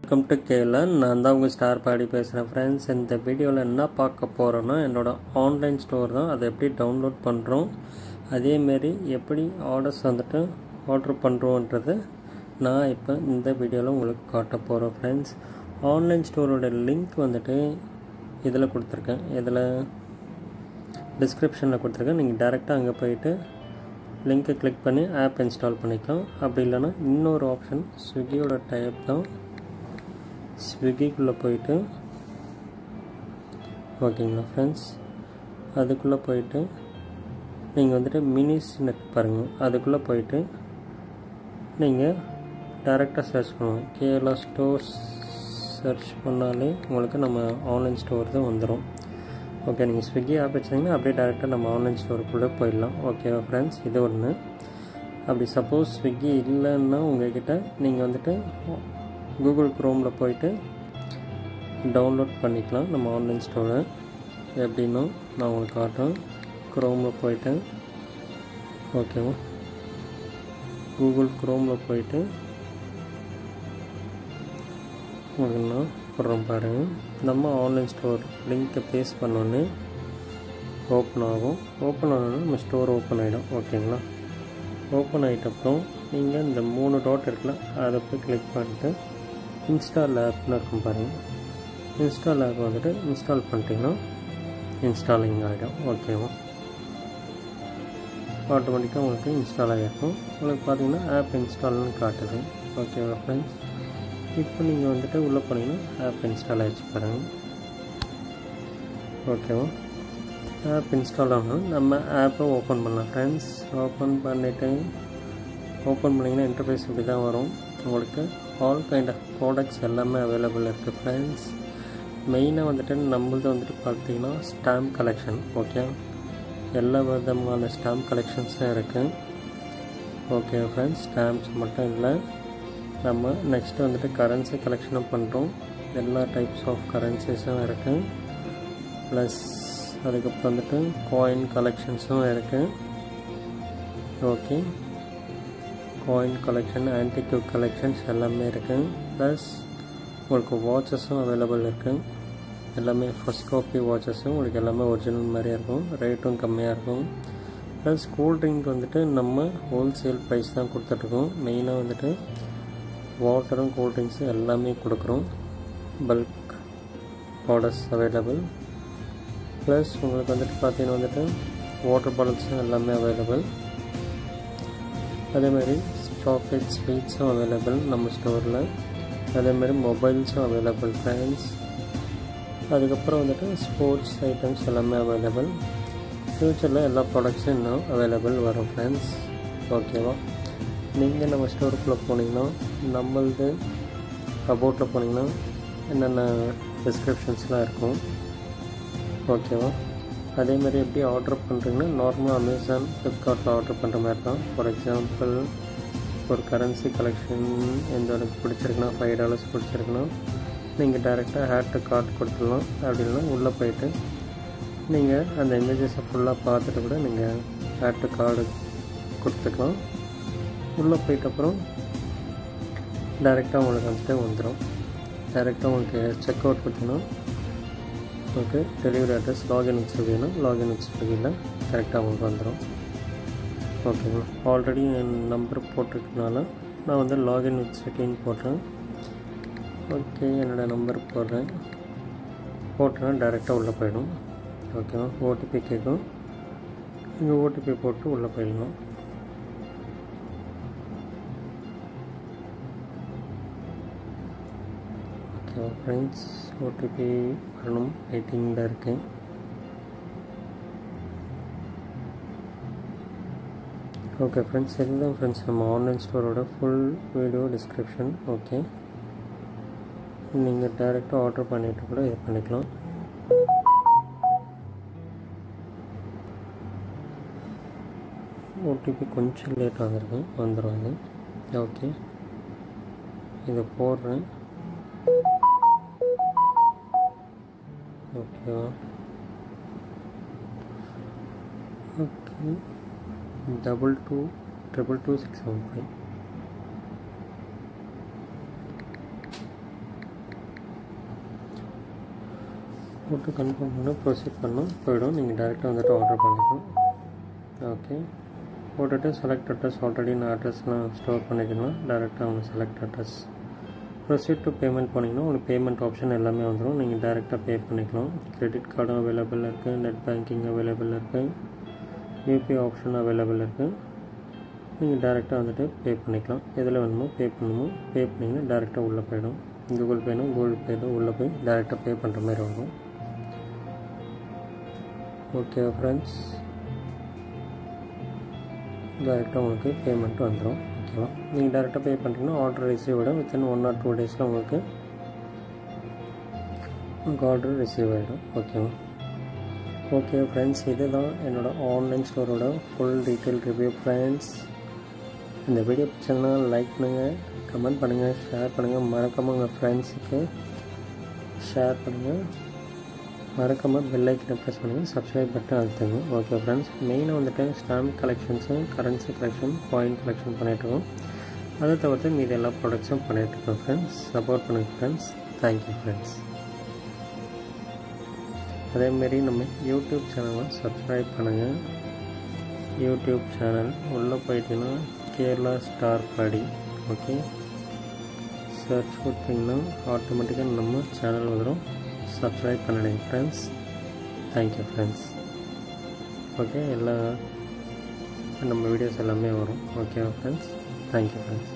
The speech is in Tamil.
வெல்கம் டு கேலன் நான் தான் உங்கள் ஸ்டார் பாடி பேசுகிறேன் ஃப்ரெண்ட்ஸ் இந்த வீடியோவில் என்ன பார்க்க போகிறோன்னா என்னோடய ஆன்லைன் ஸ்டோர் தான் அதை எப்படி டவுன்லோட் பண்ணுறோம் அதேமாரி எப்படி ஆர்டர்ஸ் வந்துட்டு ஆர்டர் பண்ணுறோன்றது நான் இப்போ இந்த வீடியோவில் உங்களுக்கு காட்ட போகிறோம் ஃப்ரெண்ட்ஸ் ஆன்லைன் ஸ்டோரோட லிங்க் வந்துட்டு இதில் கொடுத்துருக்கேன் இதில் டிஸ்கிரிப்ஷனில் கொடுத்துருக்கேன் நீங்கள் டேரெக்டாக அங்கே போயிட்டு லிங்க்கை கிளிக் பண்ணி ஆப் இன்ஸ்டால் பண்ணிக்கலாம் அப்படி இல்லைன்னா இன்னொரு ஆப்ஷன் ஸ்விக்கியோட டைப் தான் ஸ்விக்கிக்குள்ளே போயிட்டு ஓகேங்களா ஃப்ரெண்ட்ஸ் அதுக்குள்ளே போயிட்டு நீங்கள் வந்துட்டு மினிஸ் நெட் பாருங்கள் அதுக்குள்ளே போயிட்டு நீங்கள் டேரெக்டாக சர்ச் பண்ணுவோம் கேரளா ஸ்டோர்ஸ் சர்ச் பண்ணாலே உங்களுக்கு நம்ம ஆன்லைன் ஸ்டோர் தான் வந்துடும் ஓகே நீங்கள் ஸ்விக்கி ஆப் வச்சிங்கன்னா அப்படியே டேரெக்டாக நம்ம ஆன்லைன் ஸ்டோருக்குள்ளே போயிடலாம் ஓகேவா ஃப்ரெண்ட்ஸ் இது ஒன்று அப்படி சப்போஸ் ஸ்விக்கி இல்லைன்னா உங்கள்கிட்ட நீங்கள் வந்துட்டு கூகுள் க்ரோமில் போயிட்டு டவுன்லோட் பண்ணிக்கலாம் நம்ம ஆன்லைன் ஸ்டோரை எப்படின்னா நான் உங்களுக்கு காட்டுறேன் க்ரோமில் போயிட்டு ஓகேவா கூகுள் க்ரோமில் போயிட்டு உங்களுக்கு நான் போடுறோம் பாருங்கள் நம்ம ஆன்லைன் ஸ்டோர் லிங்க்கை பேஸ்ட் பண்ணோன்னே ஓப்பன் ஆகும் ஓப்பன் ஆனோன்னா நம்ம ஸ்டோர் ஓப்பன் ஆகிடும் ஓகேங்களா ஓப்பன் ஆகிட்டப்புறம் நீங்கள் இந்த மூணு டாட் இருக்குல்ல அதை போய் கிளிக் பண்ணிட்டு இன்ஸ்டால் ஆப்னு இருக்கும் பாருங்கள் இன்ஸ்டால் ஆப் வந்துட்டு இன்ஸ்டால் பண்ணிட்டீங்கன்னா இன்ஸ்டாலிங் ஆகிடும் ஓகேவா ஆட்டோமேட்டிக்காக உங்களுக்கு இன்ஸ்டால் ஆகிருக்கும் உங்களுக்கு பார்த்தீங்கன்னா ஆப் இன்ஸ்டால்னு காட்டுது ஓகேவா ஃப்ரெண்ட்ஸ் இப்போ நீங்கள் வந்துட்டு உள்ளே போனீங்கன்னா ஆப் இன்ஸ்டால் ஆகிடுச்சு பாருங்கள் ஓகேவா ஆப் இன்ஸ்டால் ஆகணும் நம்ம ஆப்பை ஓப்பன் பண்ணலாம் ஃப்ரெண்ட்ஸ் ஓப்பன் பண்ணிவிட்டு ஓப்பன் பண்ணிங்கன்னா இன்டர்ஃபேஸ் இப்படி தான் வரும் உங்களுக்கு ஆல் கைண்ட் ஆஃப் ப்ராடக்ட்ஸ் எல்லாமே அவைலபிள் இருக்குது ஃப்ரெண்ட்ஸ் மெயினாக வந்துட்டு நம்மளது வந்துட்டு பார்த்தீங்கன்னா ஸ்டாம்ப் கலெக்ஷன் ஓகே எல்லா விதமான ஸ்டாம்ப் கலெக்ஷன்ஸும் இருக்குது ஓகே ஃப்ரெண்ட்ஸ் ஸ்டாம்ப்ஸ் மட்டும் இல்லை நம்ம நெக்ஸ்ட்டு வந்துட்டு கரன்சி கலெக்ஷனும் பண்ணுறோம் எல்லா டைப்ஸ் ஆஃப் கரன்சிஸும் இருக்குது ப்ளஸ் அதுக்கப்புறம் வந்துட்டு காயின் கலெக்ஷன்ஸும் இருக்குது okay coin collection antique collections எல்லாமே இருக்குது ப்ளஸ் உங்களுக்கு வாட்சஸும் அவைலபிள் இருக்குது எல்லாமே ஃபஸ்ட் காப்பி வாட்சஸும் உங்களுக்கு எல்லாமே ஒரிஜினல் மாதிரியே இருக்கும் ரேட்டும் கம்மியாக இருக்கும் ப்ளஸ் கூல்ட்ரிங்க் வந்துட்டு நம்ம ஹோல்சேல் ப்ரைஸ் தான் கொடுத்துட்ருக்கோம் மெயினாக வந்துட்டு வாட்டரும் கூல்ட்ரிங்க்ஸு எல்லாமே கொடுக்குறோம் பல்க் ஆர்டர்ஸ் அவைலபிள் ப்ளஸ் உங்களுக்கு வந்துட்டு பார்த்தீங்கன்னா வந்துட்டு வாட்டர் பாட்டில்ஸும் எல்லாமே அவைலபிள் அதேமாதிரி சாக்லேட் ஸ்வீட்ஸும் அவைலபிள் நம்ம ஸ்டோரில் அதேமாதிரி மொபைல்ஸும் அவைலபிள் ஃப்ரெண்ட்ஸ் அதுக்கப்புறம் வந்துட்டு ஸ்போர்ட்ஸ் ஐட்டம்ஸ் எல்லாமே அவைலபிள் ஃப்யூச்சரில் எல்லா ப்ராடக்ட்ஸும் இன்னும் அவைலபிள் வரும் ஃப்ரெண்ட்ஸ் ஓகேவா நீங்கள் நம்ம ஸ்டோருக்குள்ளே போனீங்கன்னா நம்மளது அபவுட்டில் போனீங்கன்னா என்னென்ன டிஸ்கிரிப்ஷன்ஸ்லாம் இருக்கும் ஓகேவா அதேமாதிரி எப்படி ஆர்டர் பண்ணுறீங்கன்னா நார்மலாக அமேசான் ஃப்ளிப்கார்ட்டில் ஆர்டர் பண்ணுற மாதிரி தான் ஃபார் எக்ஸாம்பிள் ஒரு கரன்சி கலெக்ஷன் எந்த எனக்கு பிடிச்சிருக்குன்னா ஃபைவ் டாலர்ஸ் பிடிச்சிருக்குன்னா நீங்கள் டேரெக்டாக ஹேட் டு கார்ட் கொடுத்துடலாம் அப்படி இல்லைனா உள்ளே போயிட்டு நீங்கள் அந்த இமேஜஸை ஃபுல்லாக பார்த்துட்டு கூட நீங்கள் ஹேட் டு கார்டு கொடுத்துக்கலாம் உள்ளே போயிட்ட அப்புறம் டேரெக்டாக உங்களுக்கு வந்துட்டு வந்துடும் டேரெக்டாக உங்களுக்கு செக் அவுட் கொடுத்தீங்கன்னா உங்களுக்கு டெலிவரி அட்ரஸ் லாகின் வச்சுருக்கீங்கன்னா லாகின் வச்சுருக்கீங்களா கரெக்டாக உங்களுக்கு வந்துடும் ஓகேங்களா ஆல்ரெடி என் நம்பர் போட்டிருக்கனால நான் வந்து லாகின் வித் செட்டின்னு போடுறேன் ஓகே என்னோடய நம்பர் போடுறேன் போட்டேன்னா டேரெக்டாக உள்ளே போயிடும் ஓகேவா ஓடிபி கேட்கும் இங்கே ஓடிபி போட்டு உள்ளே போயிடணும் ஓகேவா ஃப்ரெண்ட்ஸ் ஓடிபி வரணும் வெயிட்டிங்கில் இருக்கேன் ஓகே ஃப்ரெண்ட்ஸ் இதுதான் ஃப்ரெண்ட்ஸ் நம்ம ஆன்லைன் ஸ்டோரோட ஃபுல் வீடியோ டிஸ்கிரிப்ஷன் ஓகே நீங்கள் டேரெக்டாக ஆர்டர் பண்ணிவிட்டு கூட இது பண்ணிக்கலாம் ஓடிபி கொஞ்சம் லேட் ஆகிருக்கு வந்துடும் இது ஓகே இதை போடுறேன் ஓகேவா okay double two triple two six seven five போட்டு கன்ஃபார்ம் பண்ண ப்ரொசீட் பண்ணோம் போயிடும் நீங்கள் டேரெக்டாக வந்துட்டு ஆர்டர் பண்ணிக்கலாம் ஓகே போட்டுட்டு செலக்ட் அட்ரஸ் ஆல்ரெடி நான் அட்ரஸ்லாம் ஸ்டோர் பண்ணிக்கலாம் டேரெக்டாக அவங்க select address proceed to payment பண்ணிங்கன்னா உங்களுக்கு பேமெண்ட் ஆப்ஷன் எல்லாமே வந்துடும் நீங்கள் டேரெக்டாக பே பண்ணிக்கலாம் கிரெடிட் கார்டும் அவைலபிள் இருக்குது நெட் பேங்கிங் அவைலபிள் இருக்குது யூபிஐ ஆப்ஷன் அவைலபிள் இருக்குது நீங்கள் டேரெக்டாக வந்துட்டு பே பண்ணிக்கலாம் எதில் வேணுமோ பே பண்ணுமோ பே பண்ணிங்கன்னா டேரெக்டாக உள்ளே போயிடும் கூகுள் பேனும் கூகுள் பேலும் உள்ளே போய் டேரெக்டாக பே பண்ணுற மாதிரி வரும் ஓகே ஃப்ரெண்ட்ஸ் டேரெக்டாக உங்களுக்கு பேமெண்ட் வந்துடும் ஓகேவா நீங்கள் டேரெக்டாக பே பண்ணுறீங்கன்னா ஆர்டர் ரிசீவ் ஆகிடும் வித்தின் ஒன் ஆர் டூ டேஸில் உங்களுக்கு உங்களுக்கு ஆர்டர் ரிசீவ் ஆகிடும் ஓகேவா ஓகே ஃப்ரெண்ட்ஸ் இதுதான் என்னோடய ஆன்லைன் ஸ்டோரோட ஃபுல் டீட்டெயில் ரிவ்யூ ஃப்ரெண்ட்ஸ் இந்த வீடியோ பிடிச்சதுன்னா லைக் பண்ணுங்கள் கமெண்ட் பண்ணுங்கள் ஷேர் பண்ணுங்கள் மறக்காமல் உங்கள் ஃப்ரெண்ட்ஸுக்கு ஷேர் பண்ணுங்கள் மறக்காமல் பெல் ஐக்கனை ப்ரெஸ் பண்ணுங்கள் சப்ஸ்கிரைப் பட்டன் அழுத்துங்க ஓகே ஃப்ரெண்ட்ஸ் மெயினாக வந்துட்டு ஸ்டாம்ப் கலெக்ஷன்ஸும் கரன்சி கலெக்ஷன் காயின் கலெக்ஷன் பண்ணிகிட்ருக்கோம் அதை தவிர்த்து மீதி எல்லா ப்ராடக்ட்ஸும் பண்ணிகிட்ருக்கோம் ஃப்ரெண்ட்ஸ் சப்போர்ட் பண்ணுங்கள் ஃப்ரெண்ட்ஸ் தேங்க்யூ ஃப்ரெண்ட்ஸ் அதேமாரி நம்ம யூடியூப் சேனலை சப்ஸ்கிரைப் பண்ணுங்கள் யூடியூப் சேனல் உள்ளே போயிட்டீங்கன்னா கேரளா ஸ்டார் படி ஓகே சர்ச் கொடுத்தீங்கன்னா ஆட்டோமேட்டிக்காக நம்ம சேனல் வந்துடும் சப்ஸ்கிரைப் பண்ணிடுங்க ஃப்ரெண்ட்ஸ் தேங்க்யூ ஃப்ரெண்ட்ஸ் ஓகே எல்லா நம்ம வீடியோஸ் எல்லாமே வரும் ஓகே ஃப்ரெண்ட்ஸ் தேங்க்யூ ஃப்ரெண்ட்ஸ்